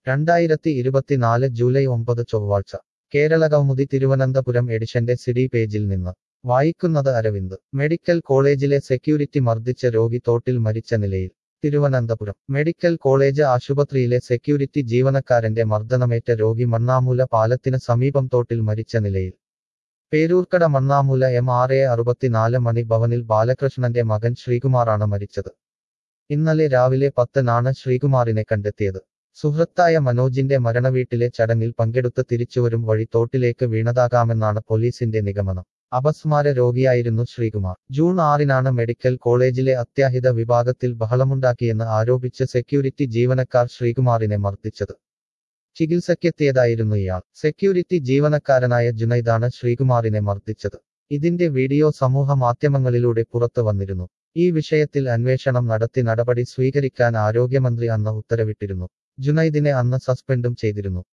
രണ്ടായിരത്തി ഇരുപത്തിനാല് ജൂലൈ ഒമ്പത് ചൊവ്വാഴ്ച കേരളകൗമുദി തിരുവനന്തപുരം എഡിഷന്റെ സിഡി പേജിൽ നിന്ന് വായിക്കുന്നത് അരവിന്ദ് മെഡിക്കൽ കോളേജിലെ സെക്യൂരിറ്റി മർദ്ദിച്ച രോഗി തോട്ടിൽ മരിച്ച നിലയിൽ തിരുവനന്തപുരം മെഡിക്കൽ കോളേജ് ആശുപത്രിയിലെ സെക്യൂരിറ്റി ജീവനക്കാരന്റെ മർദ്ദനമേറ്റ രോഗി മണ്ണാമൂല പാലത്തിന് സമീപം തോട്ടിൽ മരിച്ച നിലയിൽ Peroorkada Mannamoola M R A അറുപത്തിനാല് മണി ഭവനിൽ ബാലകൃഷ്ണന്റെ മകൻ ശ്രീകുമാറാണ് മരിച്ചത് ഇന്നലെ രാവിലെ പത്തിനാണ് ശ്രീകുമാറിനെ കണ്ടെത്തിയത് സുഹൃത്തായ മനോജിന്റെ മരണവീട്ടിലെ ചടങ്ങിൽ പങ്കെടുത്ത് തിരിച്ചുവരും വഴി തോട്ടിലേക്ക് വീണതാകാമെന്നാണ് പോലീസിന്റെ നിഗമനം അപസ്മാര രോഗിയായിരുന്നു ശ്രീകുമാർ ജൂൺ ആറിനാണ് മെഡിക്കൽ കോളേജിലെ അത്യാഹിത വിഭാഗത്തിൽ ബഹളമുണ്ടാക്കിയെന്ന് ആരോപിച്ച് സെക്യൂരിറ്റി ജീവനക്കാർ ശ്രീകുമാറിനെ മർദ്ദിച്ചത് ചികിത്സയ്ക്കെത്തിയതായിരുന്നു ഇയാൾ സെക്യൂരിറ്റി ജീവനക്കാരനായ ജുനൈദാണ് ശ്രീകുമാറിനെ മർദ്ദിച്ചത് ഇതിന്റെ വീഡിയോ സമൂഹ മാധ്യമങ്ങളിലൂടെ പുറത്തു വന്നിരുന്നു ഈ വിഷയത്തിൽ അന്വേഷണം നടത്തി നടപടി സ്വീകരിക്കാൻ ആരോഗ്യമന്ത്രി അന്ന് ഉത്തരവിട്ടിരുന്നു ജുനൈദിനെ അന്ന് സസ്പെൻഡും ചെയ്തിരുന്നു